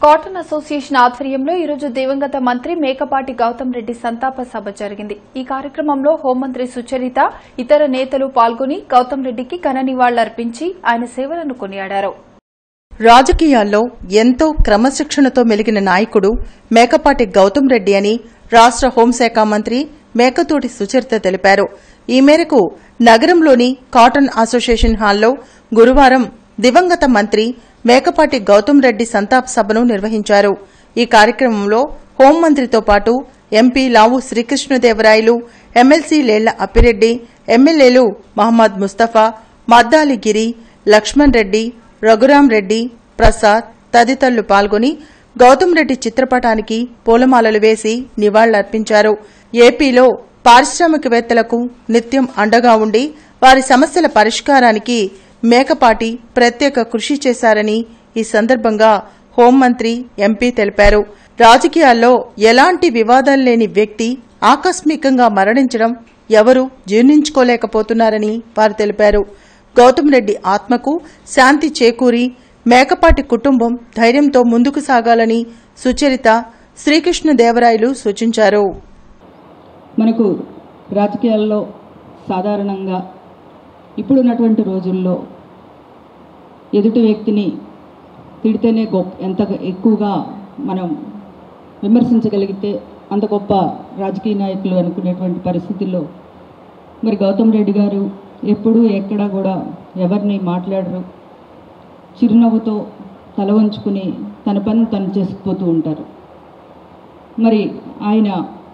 cotton association ఆధ్వర్యంలో ఈరోజు దివంగత మంత్రి మేకపాటి గౌతమ్ రెడ్డి సంతాప సభ జరిగింది ఈ కార్యక్రమంలో హోంమంత్రి సుచరిత ఇతర నేతలు పాల్గొని గౌతమ్ రెడ్డికి ఘన నివాళులర్పించి ఆయన సేవలను కొనియాడారు రాజకీయాల్లో ఎంతో క్రమశిక్షణతో మెలిగిన నాయకుడు మేకపాటి గౌతమ్ రెడ్డి అని రాష్ట్ర హోంశాఖ మంత్రి మేకతోటి సుచరిత తెలిపారు ఈ మేరకు నగరంలోని కాటన్ అసోసియేషన్ హాల్లో గురువారం దివంగత మంత్రి మేకపాటి గౌతమ్ రెడ్డి సంతాప సభను నిర్వహించారు ఈ కార్యక్రమంలో హోంమంత్రితో పాటు ఎంపీ లావు శ్రీకృష్ణదేవరాయలు ఎమ్మెల్సీ లేళ్ల అప్పిరెడ్డి ఎమ్మెల్యేలు మహమ్మద్ ముస్తఫా మద్దాలి గిరి లక్ష్మణ్ రెడ్డి రఘురాం రెడ్డి ప్రసాద్ తదితరులు పాల్గొని గౌతమ్ రెడ్డి చిత్రపటానికి పూలమాలలు వేసి నివాళులర్పించారు ఏపీలో పారిశ్రామికవేత్తలకు నిత్యం అండగా ఉండి వారి సమస్యల పరిష్కారానికి మేకపాటి ప్రత్యేక కృషి చేశారని ఈ సందర్భంగా హోంమంత్రి ఎంపీ తెలిపారు రాజకీయాల్లో ఎలాంటి వివాదాలు లేని వ్యక్తి ఆకస్మికంగా మరణించడం ఎవరూ జీర్ణించుకోలేకపోతున్నారని వారు తెలిపారు గౌతమ్ రెడ్డి ఆత్మకు శాంతి చేకూరి మేకపాటి కుటుంబం ధైర్యంతో ముందుకు సాగాలని సుచరిత శ్రీకృష్ణదేవరాయలు సూచించారు మనకు రాజకీయాల్లో సాధారణంగా ఇప్పుడున్నటువంటి రోజుల్లో ఎదుటి వ్యక్తిని తిడితేనే గొప్ప ఎంత ఎక్కువగా మనం విమర్శించగలిగితే అంత గొప్ప రాజకీయ నాయకులు అనుకునేటువంటి పరిస్థితుల్లో మరి గౌతమ్ రెడ్డి గారు ఎప్పుడూ ఎక్కడా కూడా ఎవరిని మాట్లాడరు చిరునవ్వుతో తల వంచుకుని తన పని తను చేసుకుపోతూ ఉంటారు మరి ఆయన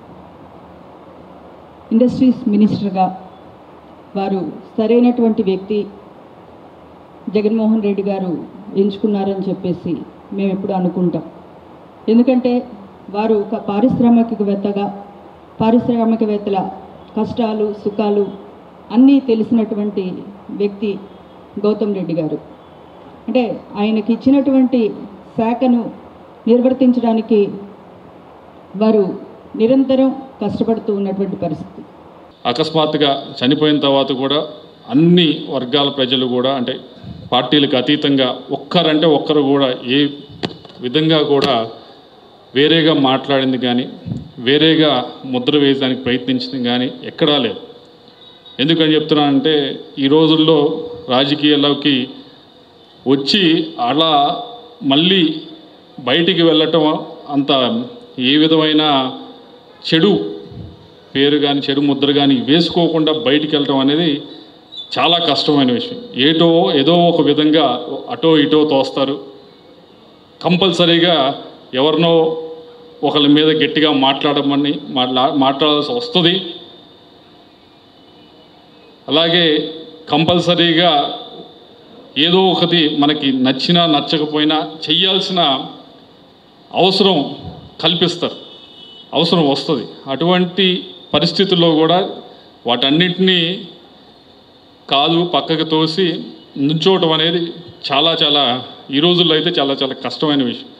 ఇండస్ట్రీస్ మినిస్టర్గా వారు సరైనటువంటి వ్యక్తి జగన్మోహన్ రెడ్డి గారు ఎంచుకున్నారని చెప్పేసి మేము ఎప్పుడు అనుకుంటాం ఎందుకంటే వారు ఒక పారిశ్రామికవేత్తగా పారిశ్రామికవేత్తల కష్టాలు సుఖాలు అన్నీ తెలిసినటువంటి వ్యక్తి గౌతమ్ రెడ్డి గారు అంటే ఆయనకి ఇచ్చినటువంటి శాఖను నిర్వర్తించడానికి వారు నిరంతరం కష్టపడుతూ ఉన్నటువంటి పరిస్థితి అకస్మాత్తుగా చనిపోయిన తర్వాత కూడా అన్ని వర్గాల ప్రజలు కూడా అంటే పార్టీలకు అతీతంగా ఒక్కరంటే ఒక్కరు కూడా ఏ విధంగా కూడా వేరేగా మాట్లాడింది కానీ వేరేగా ముద్ర వేయడానికి ప్రయత్నించింది కానీ ఎక్కడా లేదు ఎందుకని చెప్తున్నానంటే ఈ రోజుల్లో రాజకీయాల్లోకి వచ్చి అలా మళ్ళీ బయటికి వెళ్ళటం అంత ఏ విధమైన చెడు పేరు కానీ చెడు ముద్ర కానీ వేసుకోకుండా బయటికి వెళ్ళటం అనేది చాలా కష్టమైన విషయం ఏటో ఏదో ఒక విధంగా అటో ఇటో తోస్తారు కంపల్సరీగా ఎవరినో ఒకళ్ళ మీద గట్టిగా మాట్లాడమని మాట్లా మాట్లాడాల్సి వస్తుంది అలాగే కంపల్సరీగా ఏదో ఒకటి మనకి నచ్చినా నచ్చకపోయినా చెయ్యాల్సిన అవసరం కల్పిస్తారు అవసరం వస్తుంది అటువంటి పరిస్థితుల్లో కూడా వాటన్నిటినీ కాదు పక్కకు తోసి నుంచోవటం అనేది చాలా చాలా ఈ రోజుల్లో అయితే చాలా చాలా కష్టమైన విషయం